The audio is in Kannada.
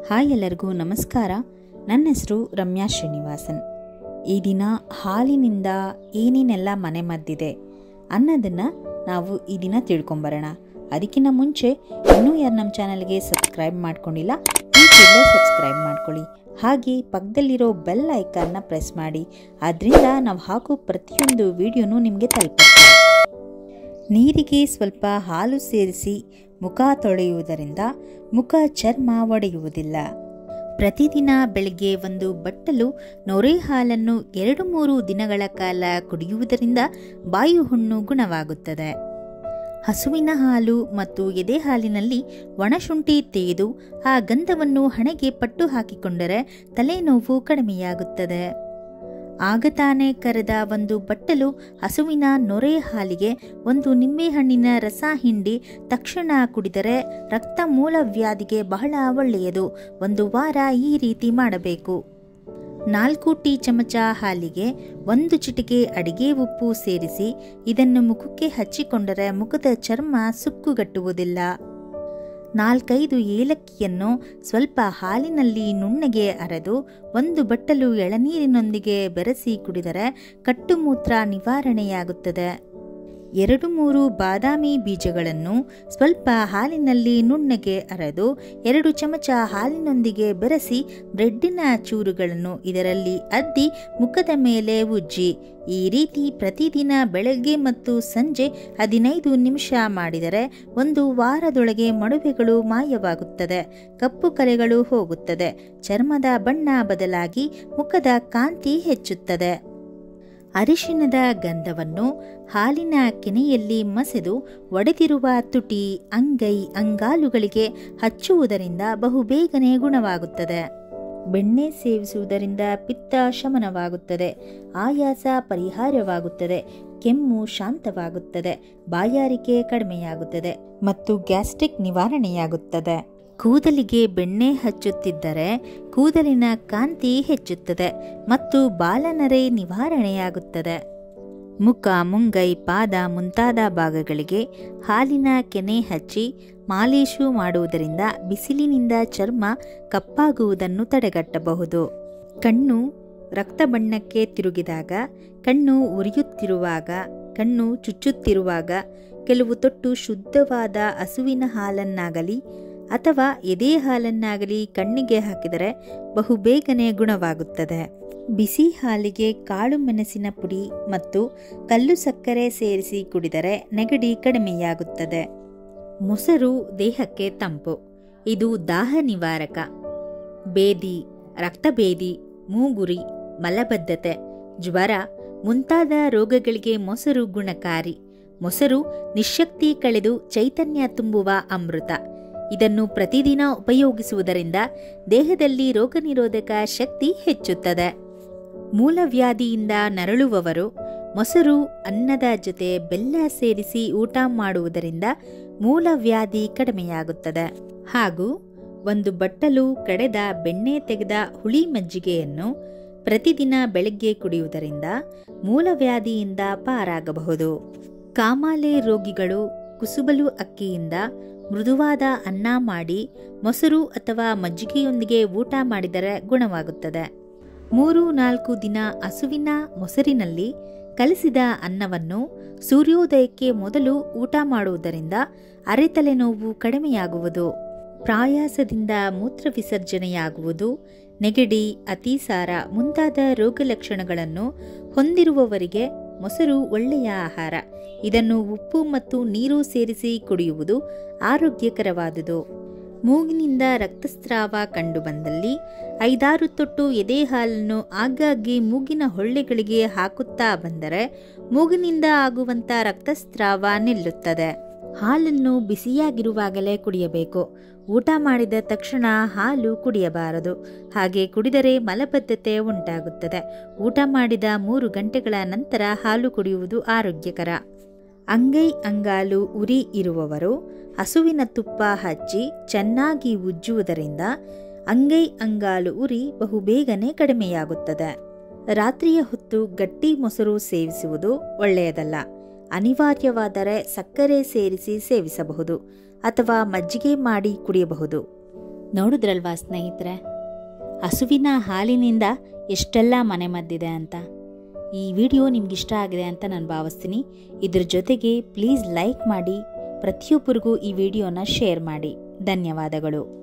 ಹಾಯ್ ಎಲ್ಲರಿಗೂ ನಮಸ್ಕಾರ ನನ್ನ ಹೆಸರು ರಮ್ಯಾ ಶ್ರೀನಿವಾಸನ್ ಈ ದಿನ ಹಾಲಿನಿಂದ ಏನೇನೆಲ್ಲ ಮನೆಮದ್ದಿದೆ ಅನ್ನೋದನ್ನು ನಾವು ಈ ದಿನ ತಿಳ್ಕೊಂಬರೋಣ ಅದಕ್ಕಿಂತ ಮುಂಚೆ ಇನ್ನೂ ಯಾರು ನಮ್ಮ ಚಾನಲ್ಗೆ ಸಬ್ಸ್ಕ್ರೈಬ್ ಮಾಡ್ಕೊಂಡಿಲ್ಲ ಈ ಕೂಡಲೇ ಸಬ್ಸ್ಕ್ರೈಬ್ ಮಾಡ್ಕೊಳ್ಳಿ ಹಾಗೆ ಪಕ್ಕದಲ್ಲಿರೋ ಬೆಲ್ ಐಕಾನ್ನ ಪ್ರೆಸ್ ಮಾಡಿ ಅದರಿಂದ ನಾವು ಹಾಕೋ ಪ್ರತಿಯೊಂದು ವಿಡಿಯೋನೂ ನಿಮಗೆ ತಲುಪುತ್ತೆ ನೀರಿಗೆ ಸ್ವಲ್ಪ ಹಾಲು ಸೇರಿಸಿ ಮುಖ ತೊಳೆಯುವುದರಿಂದ ಮುಖ ಚರ್ಮ ಒಡೆಯುವುದಿಲ್ಲ ಪ್ರತಿದಿನ ಬೆಳಗ್ಗೆ ಒಂದು ಬಟ್ಟಲು ನೊರೆ ಹಾಲನ್ನು ಎರಡು ಮೂರು ದಿನಗಳ ಕಾಲ ಕುಡಿಯುವುದರಿಂದ ಬಾಯು ಹುಣ್ಣು ಗುಣವಾಗುತ್ತದೆ ಹಸುವಿನ ಹಾಲು ಮತ್ತು ಎದೆ ಹಾಲಿನಲ್ಲಿ ಒಣಶುಂಠಿ ತೆಗೆದು ಆ ಗಂಧವನ್ನು ಹಣೆಗೆ ಪಟ್ಟು ಹಾಕಿಕೊಂಡರೆ ತಲೆನೋವು ಕಡಿಮೆಯಾಗುತ್ತದೆ ಆಗ ತಾನೇ ಕರೆದ ಒಂದು ಬಟ್ಟಲು ಹಸುವಿನ ನೊರೆ ಹಾಲಿಗೆ ಒಂದು ನಿಂಬೆಹಣ್ಣಿನ ರಸ ಹಿಂಡಿ ತಕ್ಷಣ ಕುಡಿದರೆ ರಕ್ತ ಮೂಲವ್ಯಾಧಿಗೆ ಬಹಳ ಒಳ್ಳೆಯದು ಒಂದು ವಾರ ಈ ರೀತಿ ಮಾಡಬೇಕು ನಾಲ್ಕು ಟೀ ಚಮಚ ಹಾಲಿಗೆ ಒಂದು ಚಿಟಿಕೆ ಅಡಿಗೆ ಉಪ್ಪು ಸೇರಿಸಿ ಇದನ್ನು ಮುಖಕ್ಕೆ ಹಚ್ಚಿಕೊಂಡರೆ ಮುಖದ ಚರ್ಮ ಸುಕ್ಕುಗಟ್ಟುವುದಿಲ್ಲ ನಾಲ್ಕೈದು ಏಲಕ್ಕಿಯನ್ನು ಸ್ವಲ್ಪ ಹಾಲಿನಲ್ಲಿ ನುಣ್ಣಗೆ ಅರೆದು ಒಂದು ಬಟ್ಟಲು ಎಳನೀರಿನೊಂದಿಗೆ ಬೆರೆಸಿ ಕುಡಿದರೆ ಕಟ್ಟುಮೂತ್ರ ನಿವಾರಣೆಯಾಗುತ್ತದೆ ಎರಡು ಮೂರು ಬಾದಾಮಿ ಬೀಜಗಳನ್ನು ಸ್ವಲ್ಪ ಹಾಲಿನಲ್ಲಿ ನುಣ್ಣಗೆ ಅರೆದು ಎರಡು ಚಮಚ ಹಾಲಿನೊಂದಿಗೆ ಬೆರೆಸಿ ಬ್ರೆಡ್ಡಿನ ಚೂರುಗಳನ್ನು ಇದರಲ್ಲಿ ಅದ್ದಿ ಮುಖದ ಮೇಲೆ ಉಜ್ಜಿ ಈ ರೀತಿ ಪ್ರತಿದಿನ ಬೆಳಗ್ಗೆ ಮತ್ತು ಸಂಜೆ ಹದಿನೈದು ನಿಮಿಷ ಮಾಡಿದರೆ ಒಂದು ವಾರದೊಳಗೆ ಮಡುವೆಗಳು ಮಾಯವಾಗುತ್ತದೆ ಕಪ್ಪು ಕಲೆಗಳು ಹೋಗುತ್ತದೆ ಚರ್ಮದ ಬಣ್ಣ ಬದಲಾಗಿ ಮುಖದ ಕಾಂತಿ ಹೆಚ್ಚುತ್ತದೆ ಅರಿಶಿಣದ ಗಂಧವನ್ನು ಹಾಲಿನ ಕೆನೆಯಲ್ಲಿ ಮಸೆದು ಒಡೆದಿರುವ ತುಟಿ ಅಂಗೈ ಅಂಗಾಲುಗಳಿಗೆ ಹಚ್ಚುವುದರಿಂದ ಬಹುಬೇಗನೆ ಗುಣವಾಗುತ್ತದೆ ಬೆಣ್ಣೆ ಸೇವಿಸುವುದರಿಂದ ಪಿತ್ತ ಶಮನವಾಗುತ್ತದೆ ಆಯಾಸ ಪರಿಹಾರವಾಗುತ್ತದೆ ಕೆಮ್ಮು ಶಾಂತವಾಗುತ್ತದೆ ಬಾಯಾರಿಕೆ ಕಡಿಮೆಯಾಗುತ್ತದೆ ಮತ್ತು ಗ್ಯಾಸ್ಟ್ರಿಕ್ ನಿವಾರಣೆಯಾಗುತ್ತದೆ ಕೂದಲಿಗೆ ಬೆಣ್ಣೆ ಹಚ್ಚುತ್ತಿದ್ದರೆ ಕೂದಲಿನ ಕಾಂತಿ ಹೆಚ್ಚುತ್ತದೆ ಮತ್ತು ಬಾಲನರೆ ನಿವಾರಣೆಯಾಗುತ್ತದೆ ಮುಖ ಮುಂಗೈ ಪಾದ ಮುಂತಾದ ಭಾಗಗಳಿಗೆ ಹಾಲಿನ ಕೆನೆ ಹಚ್ಚಿ ಮಾಲೀಶು ಮಾಡುವುದರಿಂದ ಬಿಸಿಲಿನಿಂದ ಚರ್ಮ ಕಪ್ಪಾಗುವುದನ್ನು ತಡೆಗಟ್ಟಬಹುದು ಕಣ್ಣು ರಕ್ತ ಬಣ್ಣಕ್ಕೆ ತಿರುಗಿದಾಗ ಕಣ್ಣು ಉರಿಯುತ್ತಿರುವಾಗ ಕಣ್ಣು ಚುಚ್ಚುತ್ತಿರುವಾಗ ಕೆಲವು ತೊಟ್ಟು ಶುದ್ಧವಾದ ಹಸುವಿನ ಹಾಲನ್ನಾಗಲಿ ಅಥವಾ ಎದೆ ಹಾಲನ್ನಾಗಲಿ ಕಣ್ಣಿಗೆ ಹಾಕಿದರೆ ಬಹುಬೇಗನೆ ಗುಣವಾಗುತ್ತದೆ ಬಿಸಿ ಹಾಲಿಗೆ ಕಾಳು ಮೆಣಸಿನ ಪುಡಿ ಮತ್ತು ಕಲ್ಲು ಸಕ್ಕರೆ ಸೇರಿಸಿ ಕುಡಿದರೆ ನೆಗಡಿ ಕಡಿಮೆಯಾಗುತ್ತದೆ ಮೊಸರು ದೇಹಕ್ಕೆ ತಂಪು ಇದು ದಾಹ ನಿವಾರಕ ಬೇದಿ ರಕ್ತಭೇದಿ ಮೂಗುರಿ ಮಲಬದ್ಧತೆ ಜ್ವರ ಮುಂತಾದ ರೋಗಗಳಿಗೆ ಮೊಸರು ಗುಣಕಾರಿ ಮೊಸರು ನಿಶಕ್ತಿ ಕಳೆದು ಚೈತನ್ಯ ತುಂಬುವ ಅಮೃತ ಇದನ್ನು ಪ್ರತಿದಿನ ಉಪಯೋಗಿಸುವುದರಿಂದ ದೇಹದಲ್ಲಿ ರೋಗನಿರೋಧಕ ಶಕ್ತಿ ಹೆಚ್ಚುತ್ತದೆ ಮೂಲವ್ಯಾಧಿಯಿಂದ ನರಳುವವರು ಮೊಸರು ಅನ್ನದ ಜೊತೆ ಬೆಲ್ಲ ಸೇರಿಸಿ ಊಟ ಮಾಡುವುದರಿಂದ ಮೂಲವ್ಯಾಧಿ ಕಡಿಮೆಯಾಗುತ್ತದೆ ಹಾಗೂ ಒಂದು ಬಟ್ಟಲು ಕಡೆದ ಬೆಣ್ಣೆ ತೆಗೆದ ಹುಳಿ ಮಜ್ಜಿಗೆಯನ್ನು ಪ್ರತಿದಿನ ಬೆಳಗ್ಗೆ ಕುಡಿಯುವುದರಿಂದ ಮೂಲವ್ಯಾಧಿಯಿಂದ ಪಾರಾಗಬಹುದು ಕಾಮಾಲೆ ರೋಗಿಗಳು ಕುಸುಬಲು ಅಕ್ಕಿಯಿಂದ ಮೃದುವಾದ ಅನ್ನ ಮಾಡಿ ಮೊಸರು ಅಥವಾ ಮಜ್ಜಿಗೆಯೊಂದಿಗೆ ಊಟ ಮಾಡಿದರೆ ಗುಣವಾಗುತ್ತದೆ ಮೂರು ನಾಲ್ಕು ದಿನ ಹಸುವಿನ ಮೊಸರಿನಲ್ಲಿ ಕಲಿಸಿದ ಅನ್ನವನ್ನು ಸೂರ್ಯೋದಯಕ್ಕೆ ಮೊದಲು ಊಟ ಮಾಡುವುದರಿಂದ ಅರೆತಲೆನೋವು ಕಡಿಮೆಯಾಗುವುದು ಪ್ರಾಯಾಸದಿಂದ ಮೂತ್ರ ವಿಸರ್ಜನೆಯಾಗುವುದು ನೆಗಡಿ ಅತಿಸಾರ ಮುಂತಾದ ರೋಗ ಲಕ್ಷಣಗಳನ್ನು ಹೊಂದಿರುವವರಿಗೆ ಮೊಸರು ಒಳ್ಳೆಯ ಆಹಾರ ಇದನ್ನು ಉಪ್ಪು ಮತ್ತು ನೀರು ಸೇರಿಸಿ ಕುಡಿಯುವುದು ಆರೋಗ್ಯಕರವಾದುದು ಮೂಗಿನಿಂದ ರಕ್ತಸ್ರಾವ ಕಂಡುಬಂದಲ್ಲಿ ಐದಾರು ತೊಟ್ಟು ಎದೆ ಹಾಲನ್ನು ಆಗಾಗ್ಗೆ ಮೂಗಿನ ಹೊಳ್ಳೆಗಳಿಗೆ ಹಾಕುತ್ತಾ ಬಂದರೆ ಮೂಗಿನಿಂದ ಆಗುವಂಥ ರಕ್ತಸ್ರಾವ ನಿಲ್ಲುತ್ತದೆ ಹಾಲನ್ನು ಬಿಸಿಯಾಗಿರುವಾಗಲೇ ಕುಡಿಯಬೇಕು ಊಟ ಮಾಡಿದ ತಕ್ಷಣ ಹಾಲು ಕುಡಿಯಬಾರದು ಹಾಗೆ ಕುಡಿದರೆ ಮಲಬದ್ಧತೆ ಉಂಟಾಗುತ್ತದೆ ಊಟ ಮಾಡಿದ ಮೂರು ಗಂಟೆಗಳ ನಂತರ ಹಾಲು ಕುಡಿಯುವುದು ಆರೋಗ್ಯಕರ ಅಂಗೈ ಅಂಗಾಲು ಉರಿ ಇರುವವರು ಹಸುವಿನ ತುಪ್ಪ ಹಚ್ಚಿ ಚೆನ್ನಾಗಿ ಉಜ್ಜುವುದರಿಂದ ಅಂಗೈ ಅಂಗಾಲು ಉರಿ ಬಹುಬೇಗನೆ ಕಡಿಮೆಯಾಗುತ್ತದೆ ರಾತ್ರಿಯ ಹೊತ್ತು ಗಟ್ಟಿ ಮೊಸರು ಸೇವಿಸುವುದು ಒಳ್ಳೆಯದಲ್ಲ ಅನಿವಾರ್ಯವಾದರೆ ಸಕ್ಕರೆ ಸೇರಿಸಿ ಸೇವಿಸಬಹುದು ಅಥವಾ ಮಜ್ಜಿಗೆ ಮಾಡಿ ಕುಡಿಯಬಹುದು ನೋಡಿದ್ರಲ್ವಾ ಸ್ನೇಹಿತರೆ ಹಸುವಿನ ಹಾಲಿನಿಂದ ಎಷ್ಟೆಲ್ಲ ಮನೆಮದ್ದಿದೆ ಅಂತ ಈ ವಿಡಿಯೋ ನಿಮ್ಗಿಷ್ಟ ಆಗಿದೆ ಅಂತ ನಾನು ಭಾವಿಸ್ತೀನಿ ಇದ್ರ ಜೊತೆಗೆ ಪ್ಲೀಸ್ ಲೈಕ್ ಮಾಡಿ ಪ್ರತಿಯೊಬ್ಬರಿಗೂ ಈ ವಿಡಿಯೋನ ಶೇರ್ ಮಾಡಿ ಧನ್ಯವಾದಗಳು